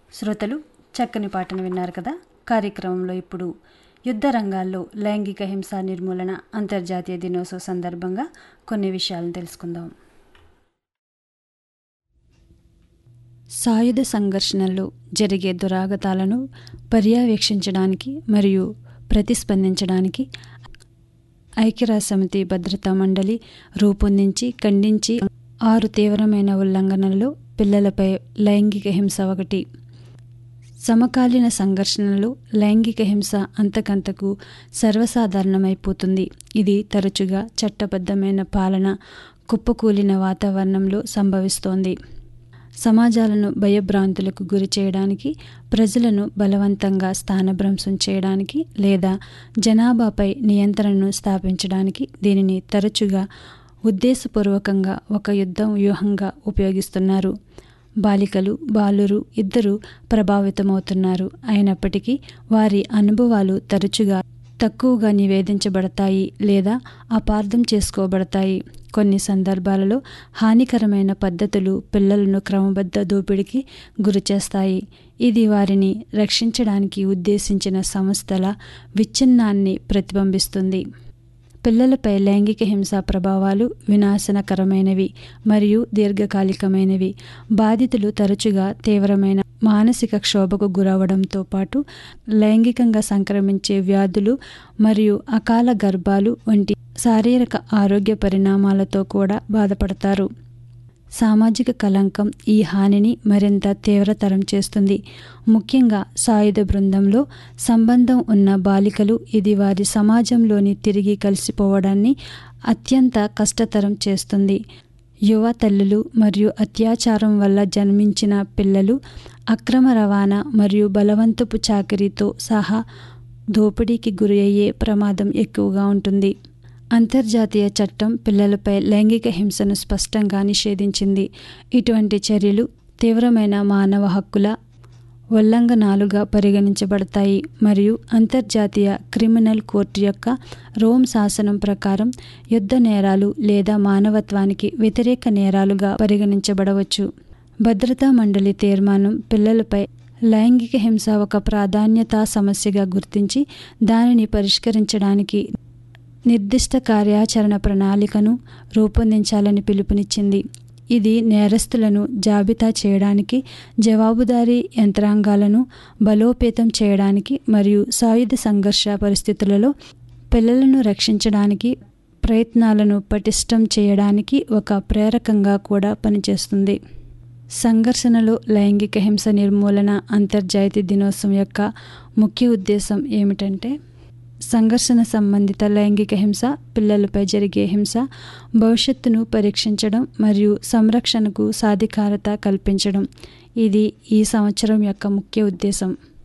శ్రోతలు చక్కని పాటను విన్నారు కదా కార్యక్రమంలో ఇప్పుడు యుద్ధ రంగాల్లో లైంగిక హింస నిర్మూలన అంతర్జాతీయ దినోత్సవ సందర్భంగా కొన్ని విషయాలను తెలుసుకుందాం సాయుధ సంఘర్షణల్లో జరిగే దురాగతాలను పర్యవేక్షించడానికి మరియు ప్రతిస్పందించడానికి ఐక్యరాజ్యసమితి భద్రతా మండలి రూపొందించి ఖండించి ఆరు తీవ్రమైన ఉల్లంఘనల్లో పిల్లలపై లైంగిక హింస ఒకటి సమకాలీన సంఘర్షణలు లైంగిక హింస అంతకంతకు సర్వసాధారణమైపోతుంది ఇది తరచుగా చట్టబద్ధమైన పాలన కుప్పకూలిన వాతావరణంలో సంభవిస్తోంది సమాజాలను భయభ్రాంతులకు గురి చేయడానికి ప్రజలను బలవంతంగా స్థానభ్రంశం చేయడానికి లేదా జనాభాపై నియంత్రణను స్థాపించడానికి దీనిని తరచుగా ఉద్దేశపూర్వకంగా ఒక యుద్ధ వ్యూహంగా ఉపయోగిస్తున్నారు బాలికలు బాలురు ఇద్దరు ప్రభావితమవుతున్నారు అయినప్పటికీ వారి అనుభవాలు తరచుగా తక్కువగా నివేదించబడతాయి లేదా అపార్థం చేసుకోబడతాయి కొన్ని సందర్భాలలో హానికరమైన పద్ధతులు పిల్లలను క్రమబద్ధ దోపిడీకి గురిచేస్తాయి ఇది వారిని రక్షించడానికి ఉద్దేశించిన సంస్థల విచ్ఛిన్నాన్ని ప్రతిబింబిస్తుంది పిల్లలపై లైంగిక హింస ప్రభావాలు వినాశనకరమైనవి మరియు దీర్ఘకాలికమైనవి బాధితులు తరచుగా తీవ్రమైన మానసిక క్షోభకు గురవడంతో పాటు లైంగికంగా సంక్రమించే వ్యాధులు మరియు అకాల గర్భాలు వంటి శారీరక ఆరోగ్య పరిణామాలతో కూడా బాధపడతారు సామాజిక కలంకం ఈ హానిని మరింత తీవ్రతరం చేస్తుంది ముఖ్యంగా సాయుధ బృందంలో సంబంధం ఉన్న బాలికలు ఇది వారి సమాజంలోని తిరిగి కలిసిపోవడాన్ని అత్యంత కష్టతరం చేస్తుంది యువ తల్లులు మరియు అత్యాచారం వల్ల జన్మించిన పిల్లలు అక్రమ రవాణా మరియు బలవంతపు చాకరీతో సహా దోపిడీకి గురి అయ్యే ప్రమాదం ఎక్కువగా ఉంటుంది అంతర్జాతీయ చట్టం పిల్లలపై లైంగిక హింసను స్పష్టంగా నిషేధించింది ఇటువంటి చర్యలు తీవ్రమైన మానవ హక్కుల ఉల్లంఘనాలుగా పరిగణించబడతాయి మరియు అంతర్జాతీయ క్రిమినల్ కోర్టు యొక్క రోమ్ శాసనం ప్రకారం యుద్ధ నేరాలు లేదా మానవత్వానికి వ్యతిరేక నేరాలుగా పరిగణించబడవచ్చు భద్రతా మండలి తీర్మానం పిల్లలపై లైంగిక హింస ఒక ప్రాధాన్యతా సమస్యగా గుర్తించి దానిని పరిష్కరించడానికి నిర్దిష్ట కార్యాచరణ ప్రణాళికను రూపొందించాలని పిలుపునిచ్చింది ఇది నేరస్తులను జాబితా చేయడానికి జవాబుదారీ యంత్రాంగాలను బలోపేతం చేయడానికి మరియు సాయుధ సంఘర్ష పరిస్థితులలో పిల్లలను రక్షించడానికి ప్రయత్నాలను పటిష్టం చేయడానికి ఒక ప్రేరకంగా కూడా పనిచేస్తుంది సంఘర్షణలో లైంగిక హింస నిర్మూలన అంతర్జాతీయ దినోత్సవం యొక్క ముఖ్య ఉద్దేశం ఏమిటంటే సంఘర్షణ సంబంధిత లైంగిక హింస పిల్లలపై జరిగే హింస భవిష్యత్తును పరీక్షించడం మరియు సంరక్షణకు సాధికారత కల్పించడం ఇది ఈ సంవత్సరం యొక్క ముఖ్య ఉద్దేశం